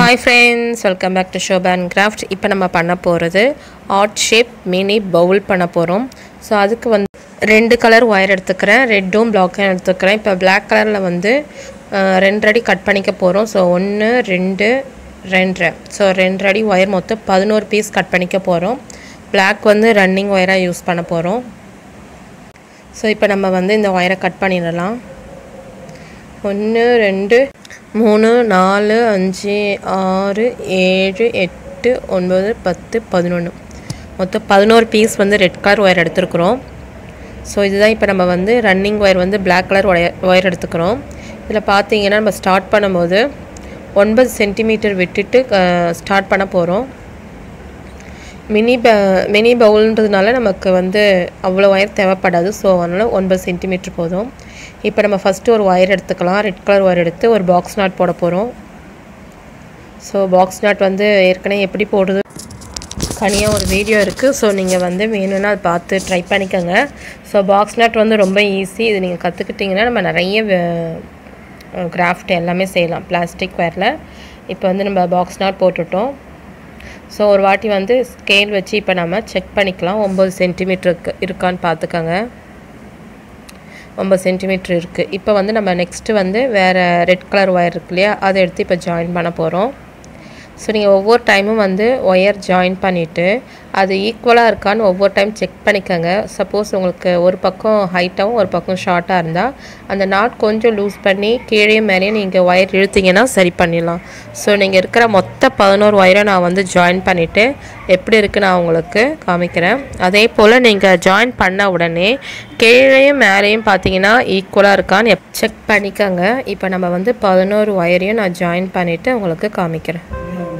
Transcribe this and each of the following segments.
hi friends welcome back to shop and craft இப்போ நம்ம பண்ண போகிறது ஆர்ட் ஷேப் மினி பவுல் பண்ண போகிறோம் ஸோ அதுக்கு வந்து ரெண்டு கலர் ஒயர் எடுத்துக்கிறேன் ரெட்டும் பிளாக்கும் எடுத்துக்கிறேன் இப்போ பிளாக் கலரில் வந்து அஹ், ரெண்டு அடி கட் பண்ணிக்க போகிறோம் ஸோ ஒன்று ரெண்டு ரெண்டரை ஸோ ரெண்டு அடி ஒயர் மொத்தம் பதினோரு பீஸ் கட் பண்ணிக்க போகிறோம் பிளாக் வந்து ரன்னிங் ஒயராக யூஸ் பண்ண போகிறோம் ஸோ இப்போ நம்ம வந்து இந்த ஒயரை கட் பண்ணிடலாம் ஒன்று ரெண்டு மூணு நாலு அஞ்சு ஆறு ஏழு எட்டு ஒன்பது பத்து பதினொன்று மொத்தம் பதினோரு பீஸ் வந்து ரெட் கலர் ஒயர் எடுத்துருக்குறோம் ஸோ இதுதான் இப்போ நம்ம வந்து ரன்னிங் ஒயர் வந்து பிளாக் கலர் ஒயர் ஒயர் எடுத்துக்கிறோம் இதில் பார்த்தீங்கன்னா நம்ம ஸ்டார்ட் பண்ணும்போது ஒன்பது சென்டிமீட்டர் விட்டுட்டு ஸ்டார்ட் பண்ண போகிறோம் மினி ப மினி பவுல்ன்றதுனால நமக்கு வந்து அவ்வளோ ஒயர் தேவைப்படாது ஸோ அதனால் ஒன்பது சென்டிமீட்டர் போதும் இப்போ நம்ம ஃபஸ்ட்டு ஒரு ஒயர் எடுத்துக்கலாம் ரெட் கலர் ஒயர் எடுத்து ஒரு பாக்ஸ் நாட் போட போகிறோம் ஸோ பாக்ஸ் நாட் வந்து ஏற்கனவே எப்படி போடுறது தனியாக ஒரு வீடியோ இருக்குது ஸோ நீங்கள் வந்து வேணும்னா அதை பார்த்து ட்ரை பண்ணிக்கோங்க ஸோ பாக்ஸ் நாட் வந்து ரொம்ப ஈஸி இது நீங்கள் கற்றுக்கிட்டிங்கன்னா நம்ம நிறைய கிராஃப்ட் எல்லாமே செய்யலாம் பிளாஸ்டிக் ஒயரில் இப்போ வந்து நம்ம பாக்ஸ் நாட் போட்டுட்டோம் ஸோ ஒரு வாட்டி வந்து ஸ்கேல் வச்சு இப்போ நம்ம செக் பண்ணிக்கலாம் ஒம்பது சென்டிமீட்டருக்கு இருக்கான்னு பார்த்துக்கோங்க ஒம்பது சென்டிமீட்ரு இருக்குது இப்போ வந்து நம்ம நெக்ஸ்ட்டு வந்து வேறு ரெட் கலர் ஒயர் இருக்கு இல்லையா அதை எடுத்து இப்போ ஜாயின் பண்ண போகிறோம் ஸோ நீங்கள் ஒவ்வொரு டைமும் வந்து ஒயர் ஜாயின் பண்ணிவிட்டு அது ஈக்குவலாக இருக்கான்னு ஒவ்வொரு டைம் செக் பண்ணிக்கோங்க சப்போஸ் உங்களுக்கு ஒரு பக்கம் ஹைட்டாகவும் ஒரு பக்கம் ஷார்ட்டாக இருந்தால் அந்த நாட் கொஞ்சம் லூஸ் பண்ணி கீழே மேலேயும் நீங்கள் ஒயர் இழுத்தீங்கன்னா சரி பண்ணிடலாம் ஸோ நீங்கள் இருக்கிற மொத்த பதினோரு ஒயரை நான் வந்து ஜாயின் பண்ணிவிட்டு எப்படி இருக்குது நான் உங்களுக்கு காமிக்கிறேன் அதே போல் நீங்கள் ஜாயின் பண்ண உடனே கீழேயும் மேலேயும் பார்த்தீங்கன்னா ஈக்குவலாக இருக்கான்னு செக் பண்ணிக்கோங்க இப்போ நம்ம வந்து பதினோரு ஒயரையும் நான் ஜாயின் பண்ணிவிட்டு உங்களுக்கு காமிக்கிறேன்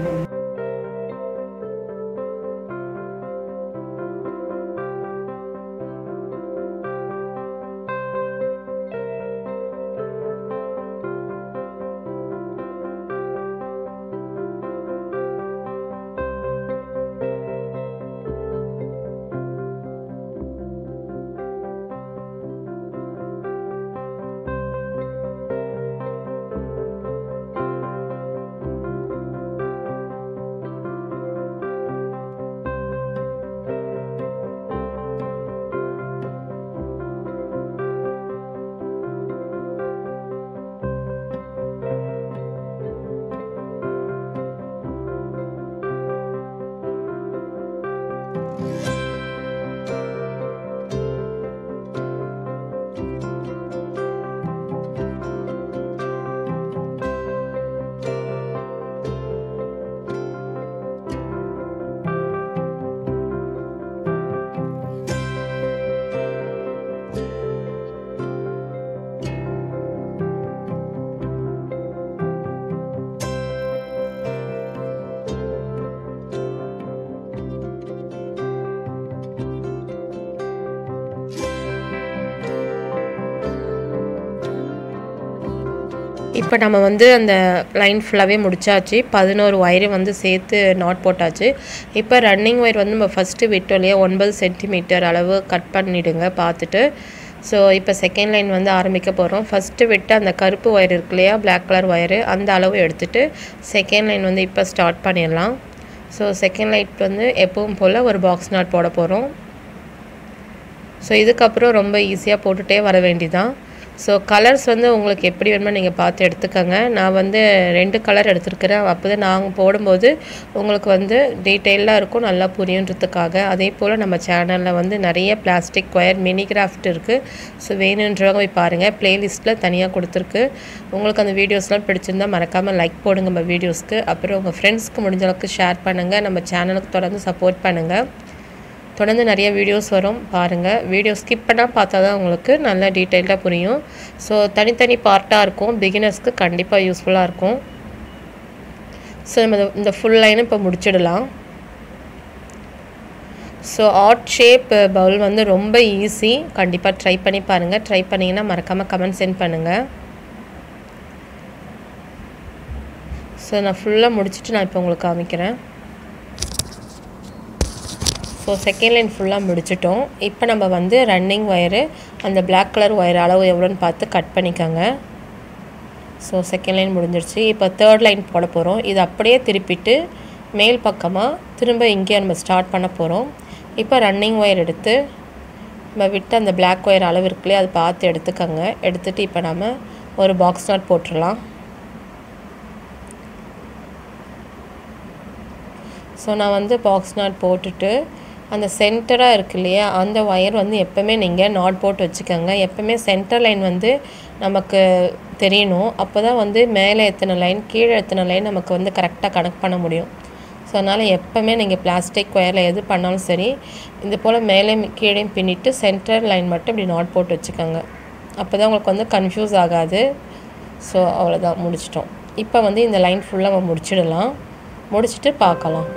இப்போ நம்ம வந்து அந்த லைன் ஃபுல்லாகவே முடிச்சாச்சு பதினோரு ஒயரு வந்து சேர்த்து நாட் போட்டாச்சு இப்போ ரன்னிங் ஒயர் வந்து நம்ம ஃபஸ்ட்டு விட்டோம் இல்லையா ஒன்பது சென்டிமீட்டர் அளவு கட் பண்ணிவிடுங்க பார்த்துட்டு ஸோ இப்போ செகண்ட் லைன் வந்து ஆரம்பிக்க போகிறோம் ஃபஸ்ட்டு விட்டு அந்த கருப்பு ஒயர் இருக்கு இல்லையா பிளாக் கலர் ஒயரு அந்த அளவு எடுத்துகிட்டு செகண்ட் லைன் வந்து இப்போ ஸ்டார்ட் பண்ணிடலாம் ஸோ செகண்ட் லைட் வந்து எப்பவும் போல் ஒரு பாக்ஸ் நாட் போட போகிறோம் ஸோ இதுக்கப்புறம் ரொம்ப ஈஸியாக போட்டுகிட்டே வர வேண்டிதான் ஸோ கலர்ஸ் வந்து உங்களுக்கு எப்படி வேணுமோ நீங்கள் பார்த்து எடுத்துக்கோங்க நான் வந்து ரெண்டு கலர் எடுத்துருக்கிறேன் அப்போ தான் நாங்கள் போடும்போது உங்களுக்கு வந்து டீட்டெயிலாக இருக்கும் நல்லா புரியுன்றதுக்காக அதே போல் நம்ம சேனலில் வந்து நிறைய பிளாஸ்டிக் ஒயர் மினி கிராஃப்ட் இருக்குது ஸோ வேணுன்றவங்க போய் பாருங்கள் ப்ளேலிஸ்ட்டில் தனியாக கொடுத்துருக்கு உங்களுக்கு அந்த வீடியோஸ்லாம் பிடிச்சிருந்தா மறக்காமல் லைக் போடுங்க நம்ம வீடியோஸ்க்கு அப்புறம் உங்கள் ஃப்ரெண்ட்ஸ்க்கு முடிஞ்ச அளவுக்கு ஷேர் பண்ணுங்கள் நம்ம சேனலுக்கு தொடர்ந்து சப்போர்ட் பண்ணுங்கள் தொடர்ந்து நிறைய வீடியோஸ் வரும் பாருங்கள் வீடியோ ஸ்கிப் பண்ணால் பார்த்தா தான் உங்களுக்கு நல்லா டீட்டெயில்டாக புரியும் ஸோ தனித்தனி பார்ட்டாக இருக்கும் பிகினர்ஸ்க்கு கண்டிப்பாக யூஸ்ஃபுல்லாக இருக்கும் ஸோ நம்ம இந்த- இந்த ஃபுல் லைனும் இப்போ முடிச்சிடலாம் ஸோ ஆர்ட் ஷேப் பவுல் வந்து ரொம்ப ஈஸி கண்டிப்பாக ட்ரை பண்ணி பாருங்கள் ட்ரை பண்ணிங்கன்னா மறக்காமல் கமெண்ட் சென்ட் பண்ணுங்கள் ஸோ நான் ஃபுல்லாக முடிச்சுட்டு நான் இப்போ உங்களுக்கு காமிக்கிறேன் ஸோ செகண்ட் லைன் ஃபுல்லாக முடிச்சிட்டோம் இப்போ நம்ம வந்து ரன்னிங் ஒயரு அந்த Black கலர் ஒயர் அளவு எவ்வளோன்னு பார்த்து கட் பண்ணிக்கோங்க ஸோ செகண்ட் லைன் முடிஞ்சிருச்சு இப்போ தேர்ட் லைன் போட போகிறோம் இது அப்படியே திருப்பிட்டு மேல் பக்கமாக திரும்ப இங்கே நம்ம ஸ்டார்ட் பண்ண போகிறோம் இப்போ ரன்னிங் ஒயர் எடுத்து நம்ம விட்டு அந்த பிளாக் ஒயர் அளவு இருக்குல்லையே அது பார்த்து எடுத்துக்கோங்க எடுத்துகிட்டு இப்போ நம்ம ஒரு பாக்ஸ் நாட் போட்டுடலாம் ஸோ நான் வந்து பாக்ஸ் நாட் போட்டுட்டு அந்த சென்டராக இருக்கு இல்லையா அந்த ஒயர் வந்து எப்போவுமே நீங்கள் நாட் போட்டு வச்சுக்கோங்க எப்போவுமே சென்டர் லைன் வந்து நமக்கு தெரியணும் அப்போ தான் வந்து மேலே எத்தனை லைன் கீழே எத்தனை லைன் நமக்கு வந்து கரெக்டாக கனெக்ட் பண்ண முடியும் ஸோ அதனால் எப்போவுமே நீங்கள் பிளாஸ்டிக் ஒயரில் எது பண்ணாலும் சரி இது போல் மேலே கீழேயும் பின்னிட்டு சென்டர் லைன் மட்டும் இப்படி நாட் போட்டு வச்சுக்கோங்க அப்போ தான் உங்களுக்கு வந்து கன்ஃபியூஸ் ஆகாது ஸோ அவ்வளோதான் முடிச்சிட்டோம் இப்போ வந்து இந்த லைன் ஃபுல்லாக நம்ம முடிச்சிடலாம் முடிச்சுட்டு பார்க்கலாம்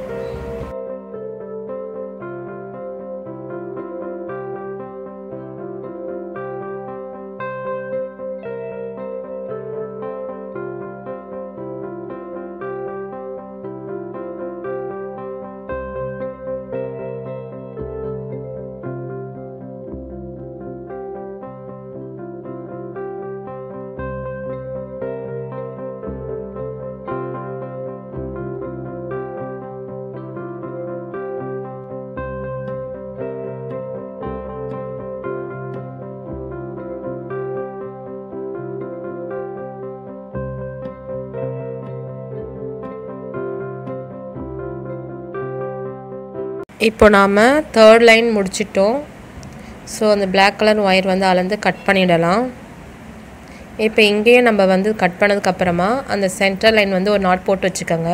இப்போ நாம் தேர்ட் லைன் முடிச்சிட்டோம் ஸோ அந்த பிளாக் கலர் ஒயர் வந்து அளந்து கட் பண்ணிடலாம் இப்போ இங்கேயும் நம்ம வந்து கட் பண்ணதுக்கப்புறமா அந்த சென்டர் லைன் வந்து ஒரு நாட் போட்டு வச்சுக்கோங்க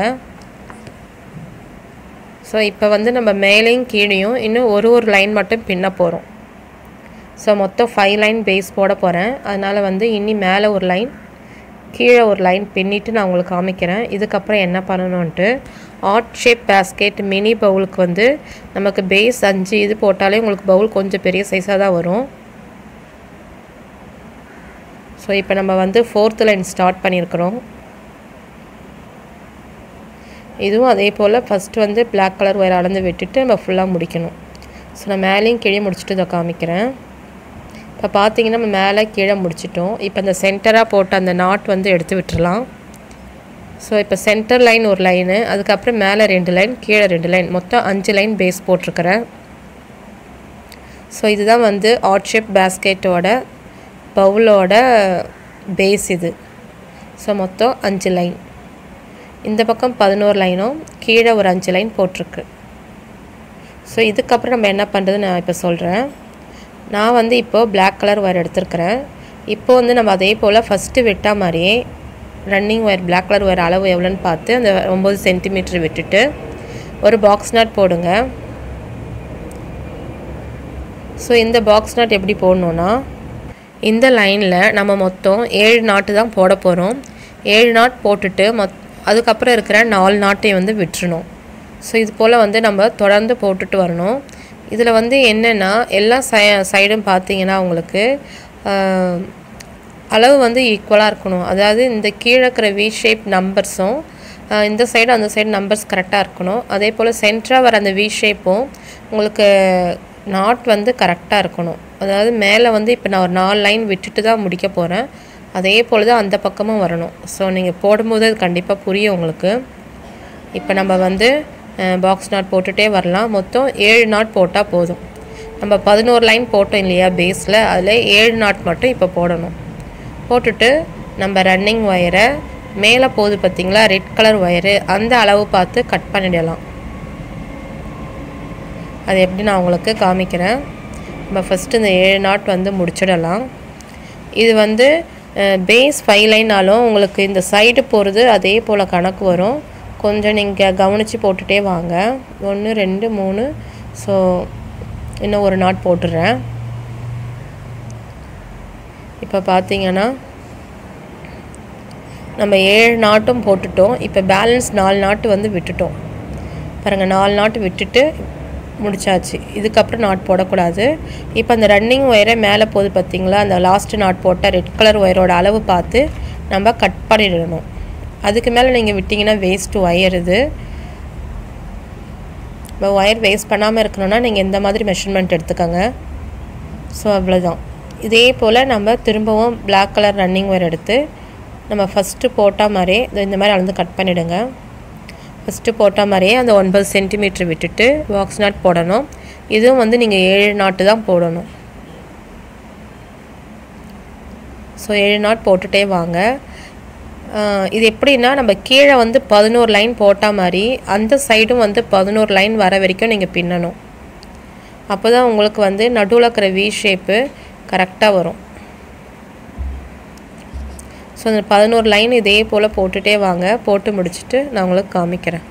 ஸோ இப்போ வந்து நம்ம மேலேயும் கீழேயும் இன்னும் ஒரு ஒரு லைன் மட்டும் பின்ன போகிறோம் ஸோ மொத்தம் ஃபைவ் லைன் பேஸ் போட போகிறேன் அதனால் வந்து இன்னி மேலே ஒரு லைன் கீழே ஒரு லைன் பின்னிட்டு நான் உங்களுக்கு காமிக்கிறேன் இதுக்கப்புறம் என்ன பண்ணணுன்ட்டு ஆர்ட் ஷேப் பேஸ்கெட் மினி பவுலுக்கு வந்து நமக்கு பேஸ் அஞ்சு இது போட்டாலே உங்களுக்கு பவுல் கொஞ்சம் பெரிய சைஸாக தான் வரும் ஸோ இப்போ நம்ம வந்து ஃபோர்த்து லைன் ஸ்டார்ட் பண்ணியிருக்கிறோம் இதுவும் அதே போல் ஃபஸ்ட்டு வந்து பிளாக் கலர் ஒயர் அளந்து விட்டுட்டு நம்ம ஃபுல்லாக முடிக்கணும் ஸோ நான் மேலேயும் கீழே முடிச்சுட்டு இதை காமிக்கிறேன் இப்போ பார்த்தீங்கன்னா நம்ம மேலே கீழே முடிச்சிட்டோம் இப்போ இந்த சென்டராக போட்ட அந்த நாட் வந்து எடுத்து விட்டுறலாம் ஸோ இப்போ சென்டர் லைன் ஒரு லைனு அதுக்கப்புறம் மேலே ரெண்டு லைன் கீழே ரெண்டு லைன் மொத்தம் அஞ்சு லைன் பேஸ் போட்டிருக்கிறேன் ஸோ இதுதான் வந்து ஆட் ஷேப் பேஸ்கெட்டோட பவுலோட பேஸ் இது ஸோ மொத்தம் அஞ்சு லைன் இந்த பக்கம் பதினோரு லைனும் கீழே ஒரு அஞ்சு லைன் போட்டிருக்கு ஸோ இதுக்கப்புறம் நம்ம என்ன பண்ணுறது நான் இப்போ சொல்கிறேன் நான் வந்து இப்போது பிளாக் கலர் ஒயர் எடுத்திருக்கிறேன் இப்போ வந்து நம்ம அதே போல் ஃபஸ்ட்டு விட்டா மாதிரியே running wire black colour wire அளவு எவ்வளோன்னு பார்த்து அந்த ஒம்பது சென்டிமீட்டர் விட்டுட்டு ஒரு பாக்ஸ் நாட் போடுங்க ஸோ இந்த பாக்ஸ் நாட் எப்படி போடணுன்னா இந்த லைனில் நம்ம மொத்தம் ஏழு நாட்டு தான் போட போகிறோம் ஏழு நாட் போட்டுட்டு மொத் அதுக்கப்புறம் இருக்கிற நாலு நாட்டையும் வந்து விட்டுறணும் ஸோ இது போல் வந்து நம்ம தொடர்ந்து போட்டுட்டு வரணும் இதில் வந்து என்னென்னா எல்லா சை சைடும் பார்த்தீங்கன்னா உங்களுக்கு அளவு வந்து ஈக்குவலாக இருக்கணும் அதாவது இந்த கீழே இருக்கிற வி ஷேப் நம்பர்ஸும் இந்த சைடு அந்த சைடு நம்பர்ஸ் கரெக்டாக இருக்கணும் அதே போல் சென்டராக வர அந்த வி ஷேப்பும் உங்களுக்கு நாட் வந்து கரெக்டாக இருக்கணும் அதாவது மேலே வந்து இப்போ நான் ஒரு நாலு லைன் விட்டுட்டு தான் முடிக்க போகிறேன் அதே போல் தான் அந்த பக்கமும் வரணும் ஸோ நீங்கள் போடும்போது அது கண்டிப்பாக புரியும் உங்களுக்கு இப்போ நம்ம வந்து பாக்ஸ் நாட் போட்டுகிட்டே வரலாம் மொத்தம் ஏழு நாட் போட்டால் போதும் நம்ம பதினோரு லைன் போட்டோம் இல்லையா பேஸில் அதில் ஏழு நாட் மட்டும் இப்போ போடணும் போட்டுட்டு நம்ம ரன்னிங் ஒயரை மேலே போகுது பார்த்திங்களா ரெட் கலர் ஒயரு அந்த அளவு பார்த்து கட் பண்ணிடலாம் அது எப்படி நான் உங்களுக்கு காமிக்கிறேன் நம்ம ஃபஸ்ட்டு இந்த ஏழு நாட் வந்து முடிச்சிடலாம் இது வந்து பேஸ் ஃபைவ் லைனாலும் உங்களுக்கு இந்த சைடு போகிறது அதே போல் கணக்கு வரும் கொஞ்சம் நீங்கள் கவனித்து போட்டுகிட்டே வாங்க ஒன்று ரெண்டு மூணு ஸோ இன்னும் ஒரு நாட் போட்டுடுறேன் இப்போ பார்த்தீங்கன்னா நம்ம ஏழு நாட்டும் போட்டுட்டோம் இப்போ பேலன்ஸ் நாலு நாட்டு வந்து விட்டுட்டோம் பாருங்கள் நாலு நாட்டு விட்டுட்டு முடிச்சாச்சு இதுக்கப்புறம் நாட் போடக்கூடாது இப்போ அந்த ரன்னிங் ஒயரை மேலே போகுது பார்த்தீங்களா அந்த லாஸ்ட்டு நாட் போட்ட ரெட் கலர் ஒயரோட அளவு பார்த்து நம்ம கட் பண்ணிடணும் அதுக்கு மேலே நீங்கள் விட்டிங்கன்னா வேஸ்ட்டு ஒயர் இது இப்போ ஒயர் வேஸ்ட் பண்ணாமல் இருக்கணும்னா நீங்கள் இந்த மாதிரி மெஷர்மெண்ட் எடுத்துக்கோங்க ஸோ அவ்வளோதான் இதே போல் நம்ம திரும்பவும் பிளாக் கலர் ரன்னிங் ஒயர் எடுத்து நம்ம ஃபஸ்ட்டு போட்ட மாதிரியே இது இந்த மாதிரி அளந்து கட் பண்ணிவிடுங்க ஃபஸ்ட்டு போட்ட மாதிரியே அந்த ஒன்பது சென்டிமீட்ரு விட்டுட்டு பாக்ஸ் நாட் போடணும் இதுவும் வந்து நீங்கள் ஏழு நாட்டு தான் போடணும் ஸோ ஏழு நாட் போட்டுகிட்டே வாங்க இது எப்படின்னா நம்ம கீழே வந்து பதினோரு லைன் போட்ட மாதிரி அந்த சைடும் வந்து பதினோரு லைன் வர வரைக்கும் நீங்கள் பின்னணும் அப்போ தான் உங்களுக்கு வந்து நடுவில் இருக்கிற வி ஷேப்பு கரெக்டாக வரும் ஸோ அந்த பதினோரு லைன் இதே போல் போட்டுகிட்டே வாங்க போட்டு முடிச்சுட்டு நான் உங்களுக்கு காமிக்கிறேன்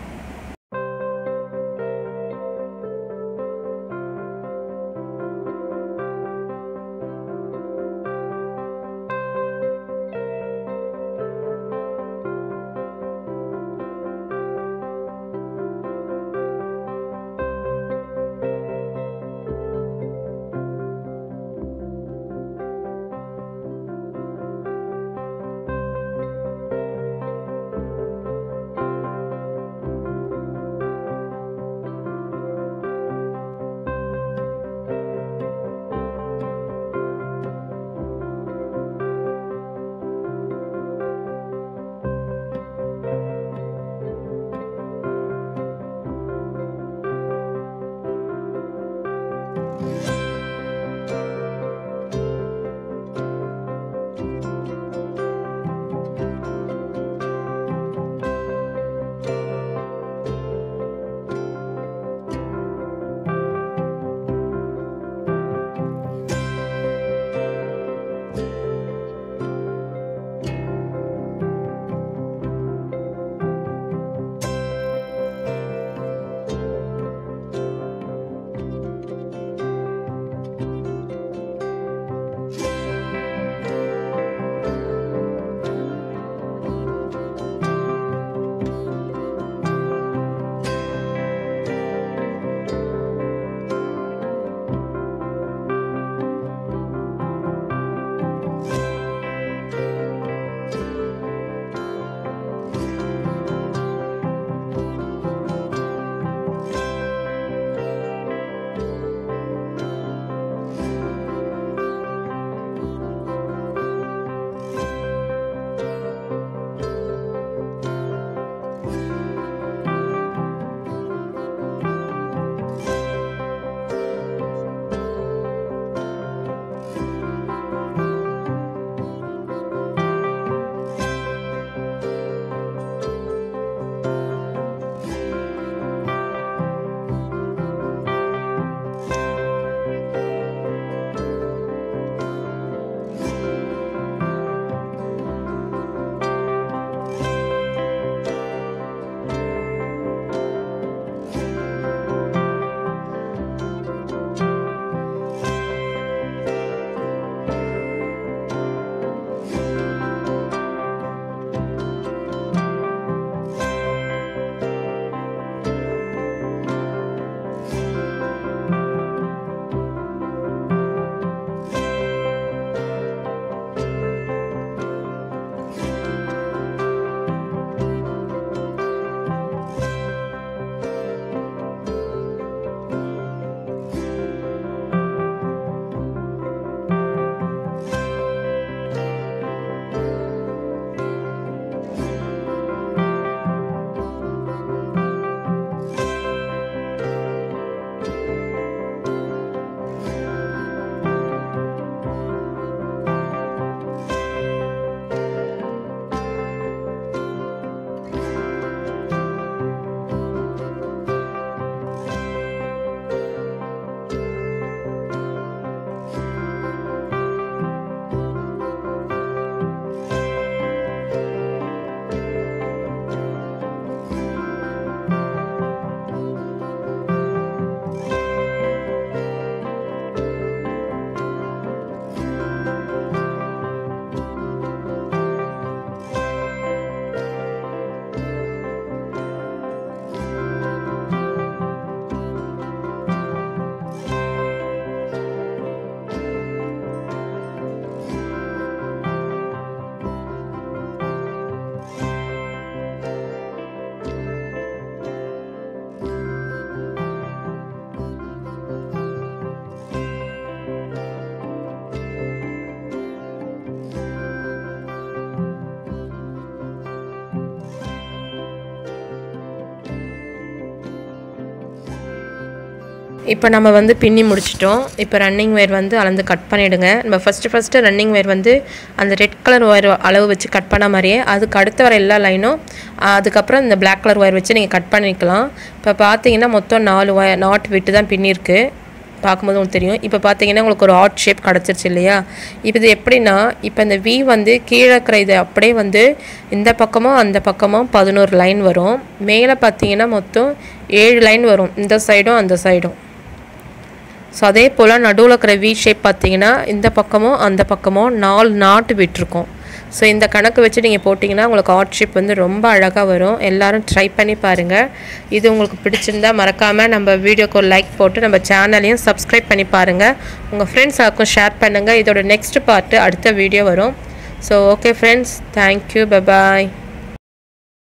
இப்போ நம்ம வந்து பின்னி முடிச்சிட்டோம் இப்போ ரன்னிங் ஒயர் வந்து அளந்து கட் பண்ணிவிடுங்க நம்ம ஃபஸ்ட்டு ஃபஸ்ட்டு ரன்னிங் ஒயர் வந்து அந்த ரெட் கலர் ஒயர் அளவு வச்சு கட் பண்ண மாதிரியே அதுக்கு அடுத்து வர எல்லா லைனும் அதுக்கப்புறம் இந்த பிளாக் கலர் ஒயர் வச்சு நீங்கள் கட் பண்ணிக்கலாம் இப்போ பார்த்தீங்கன்னா மொத்தம் நாலு ஒயர் நாட் விட்டு தான் பின்னிருக்கு பார்க்கும்போது உங்களுக்கு தெரியும் இப்போ பார்த்தீங்கன்னா உங்களுக்கு ஒரு ஆட் ஷேப் கிடச்சிருச்சு இல்லையா இப்போ இது எப்படின்னா இப்போ இந்த வி வந்து கீழே இருக்கிற இது அப்படியே வந்து இந்த பக்கமும் அந்த பக்கமும் பதினோரு லைன் வரும் மேலே பார்த்தீங்கன்னா மொத்தம் ஏழு லைன் வரும் இந்த சைடும் அந்த சைடும் ஸோ அதே போல் நடுவில் இருக்கிற வி ஷேப் பார்த்தீங்கன்னா இந்த பக்கமும் அந்த பக்கமும் நாலு நாட்டு விட்டுருக்கோம் ஸோ இந்த கணக்கு வச்சு நீங்கள் போட்டிங்கன்னா உங்களுக்கு ஆர்ட் ஷேப் வந்து ரொம்ப அழகாக வரும் எல்லாரும் ட்ரை பண்ணி பாருங்கள் இது உங்களுக்கு பிடிச்சிருந்தா மறக்காமல் நம்ம வீடியோக்கு ஒரு லைக் போட்டு நம்ம சேனலையும் சப்ஸ்கிரைப் பண்ணி பாருங்கள் உங்கள் ஃப்ரெண்ட்ஸ் யாருக்கும் ஷேர் பண்ணுங்கள் இதோட நெக்ஸ்ட் பார்ட்டு அடுத்த வீடியோ வரும் so okay friends thank you bye bye